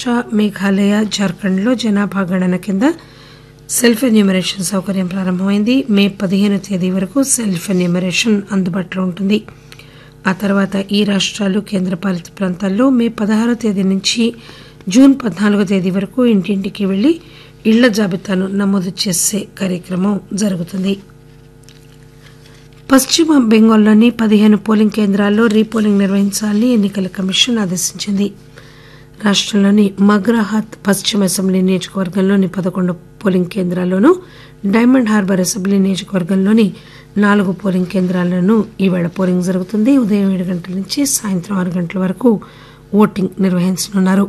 మహారాష్ట మేఘాలయ జార్ఖండ్లో జనాభా గణన కింద సెల్ఫ్ ఎన్యూమరేషన్ సౌకర్యం ప్రారంభమైంది మే పదిహేను తేదీ వరకు సెల్ఫ్ ఎన్యూమరేషన్ అందుబాటులో ఉంటుంది ఆ తర్వాత ఈ రాష్ట్రాలు కేంద్రపాలిత ప్రాంతాల్లో మే పదహారో తేదీ నుంచి జూన్ పద్నాలుగో తేదీ వరకు ఇంటింటికి వెళ్లి ఇళ్ల జాబితాను నమోదు చేసే కార్యక్రమం జరుగుతుంది పశ్చిమ బెంగాల్లోని పదిహేను పోలింగ్ కేంద్రాల్లో రీపోలింగ్ నిర్వహించాలని ఎన్నికల కమిషన్ ఆదేశించింది రాష్టంలోని మగ్రాహాత్ పశ్చిమ అసెంబ్లీ నియోజకవర్గంలోని పదకొండు పోలింగ్ కేంద్రాల్లోనూ డైమండ్ హార్బర్ అసెంబ్లీ నియోజకవర్గంలోని నాలుగు పోలింగ్ కేంద్రాల్లోనూ ఈవేళ పోలింగ్ జరుగుతుంది ఉదయం ఏడు గంటల నుంచి సాయంత్రం ఆరు గంటల వరకు ఓటింగ్ నిర్వహించనున్నారు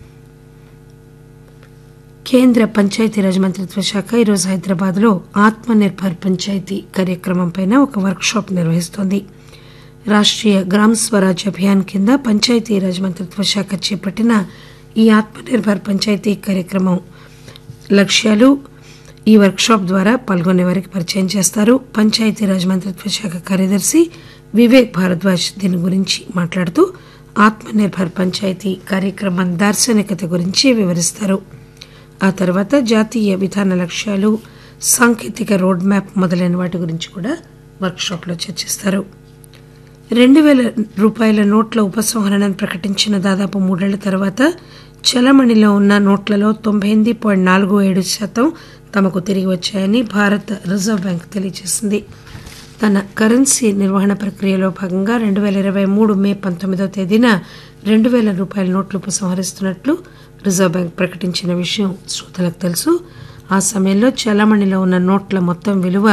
కేంద్ర పంచాయతీరాజ్ మంత్రిత్వ శాఖ ఈరోజు హైదరాబాద్ లో ఆత్మ నిర్భర్ పంచాయతీ కార్యక్రమంపై ఒక వర్క్ షాప్ నిర్వహిస్తోంది రాష్ట్రీయ గ్రామ్ స్వరాజ్ అభియాన్ కింద పంచాయతీరాజ్ మంత్రిత్వ శాఖ చేపట్టిన ఈ ఆత్మ నిర్భర్ పంచాయతీ కార్యక్రమం లక్ష్యాలు ఈ వర్క్ షాప్ ద్వారా పాల్గొనే వారికి పరిచయం చేస్తారు పంచాయతీరాజ్ మంత్రిత్వ శాఖ కార్యదర్శి వివేక్ భారద్వాజ్ దీని గురించి మాట్లాడుతూ ఆత్మ నిర్భర్ పంచాయతీ కార్యక్రమం దార్శనికత గురించి వివరిస్తారు ఆ తర్వాత జాతీయ విధాన లక్ష్యాలు సాంకేతిక రోడ్ మ్యాప్ మొదలైన వాటి గురించి కూడా వర్క్ షాప్లో చర్చిస్తారు రెండు వేల రూపాయల నోట్ల ఉపసంహరణను ప్రకటించిన దాదాపు మూడేళ్ల తర్వాత చలమణిలో ఉన్న నోట్లలో తొంభై ఎనిమిది పాయింట్ నాలుగు ఏడు శాతం తమకు తిరిగి వచ్చాయని భారత రిజర్వ్ బ్యాంక్ తెలియజేసింది తన కరెన్సీ నిర్వహణ ప్రక్రియలో భాగంగా రెండు వేల ఇరవై మూడు మే పంతొమ్మిదవ తేదీన రెండు వేల రూపాయల నోట్లు ఉపసంహరిస్తున్నట్లు రిజర్వ్ బ్యాంక్ ప్రకటించిన విషయం శ్రోతలకు తెలుసు ఆ సమయంలో చలామణిలో ఉన్న నోట్ల మొత్తం విలువ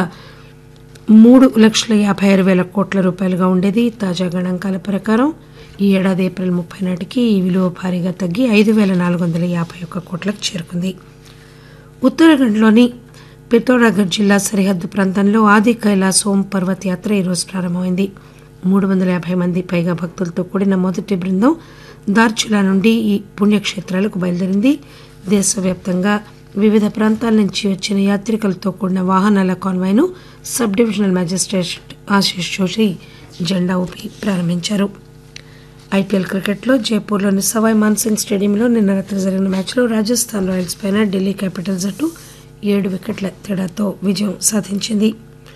మూడు లక్షల యాభై ఆరు వేల కోట్ల రూపాయలుగా ఉండేది తాజా గణాంకాల ప్రకారం ఈ ఏడాది ఏప్రిల్ ముప్పై నాటికి ఈ విలువ భారీగా తగ్గి ఐదు వేల నాలుగు వందల యాభై ఒక్క కోట్లకు చేరుకుంది ఉత్తరాఖండ్లోని పితోరాగఢ్ జిల్లా సరిహద్దు ప్రాంతంలో ఆది కైలాస్ ఓం పర్వత్ యాత్ర ఈరోజు ప్రారంభమైంది మూడు వందల యాభై మంది పైగా భక్తులతో కూడిన మొదటి బృందం దార్చులా నుండి ఈ పుణ్యక్షేత్రాలకు బయలుదేరింది దేశవ్యాప్తంగా వివిధ ప్రాంతాల నుంచి వచ్చిన యాత్రికులతో కూడిన వాహనాల కాన్వాయ్ను sub divisional magistrate Ashish Joshi జెండా ఊపి ప్రారంభించారు ఐపీఎల్ క్రికెట్లో జైపూర్లోని సవాయ్ మాన్సింగ్ స్టేడియంలో నిన్న రాత్రి జరిగిన మ్యాచ్లో రాజస్థాన్ రాయల్స్ పైన ఢిల్లీ క్యాపిటల్స్ జట్టు ఏడు వికెట్ల తేడాతో విజయం సాధించింది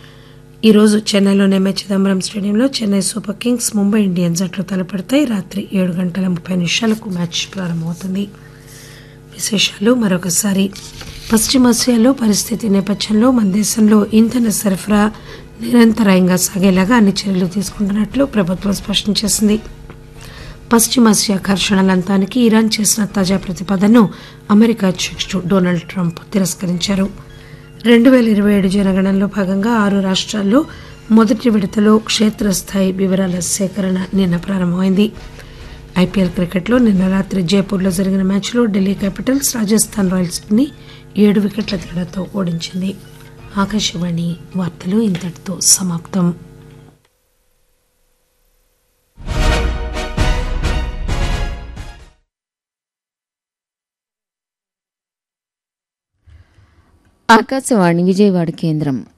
ఈ రోజు చెన్నైలోని ఎంఏ చిదంబరం స్టేడియంలో Chennai Super Kings Mumbai Indians జట్లు తలపడతాయి రాత్రి ఏడు గంటల ముప్పై నిమిషాలకు మ్యాచ్ ప్రారంభమవుతుంది విశేషాలు మరొకసారి పశ్చిమాసియాలో పరిస్థితి నేపథ్యంలో మన దేశంలో ఇంధన సరఫరా నిరంతరాయంగా సాగేలాగా అన్ని చర్యలు తీసుకుంటున్నట్లు ప్రభుత్వం స్పష్టం చేసింది పశ్చిమాసియా ఘర్షణల అంతానికి ఇరాన్ చేసిన తాజా ప్రతిపాదనను అమెరికా అధ్యక్షుడు డొనాల్డ్ ట్రంప్ తిరస్కరించారు రెండు వేల ఇరవై ఏడు జనగణనలో భాగంగా ఆరు రాష్ట్రాల్లో మొదటి విడతలో క్షేత్రస్థాయి వివరాల సేకరణ నిన్న ప్రారంభమైంది ఐపీఎల్ క్రికెట్లో నిన్న రాత్రి జైపూర్లో జరిగిన మ్యాచ్లో ఢిల్లీ క్యాపిటల్స్ రాజస్థాన్ రాయల్స్ని ఏడు వికెట్ల తేడాతో ఓడించింది ఆకాశవాణి వార్తలు ఇంతటితో సమాప్తం ఆకాశవాణి విజయవాడ కేంద్రం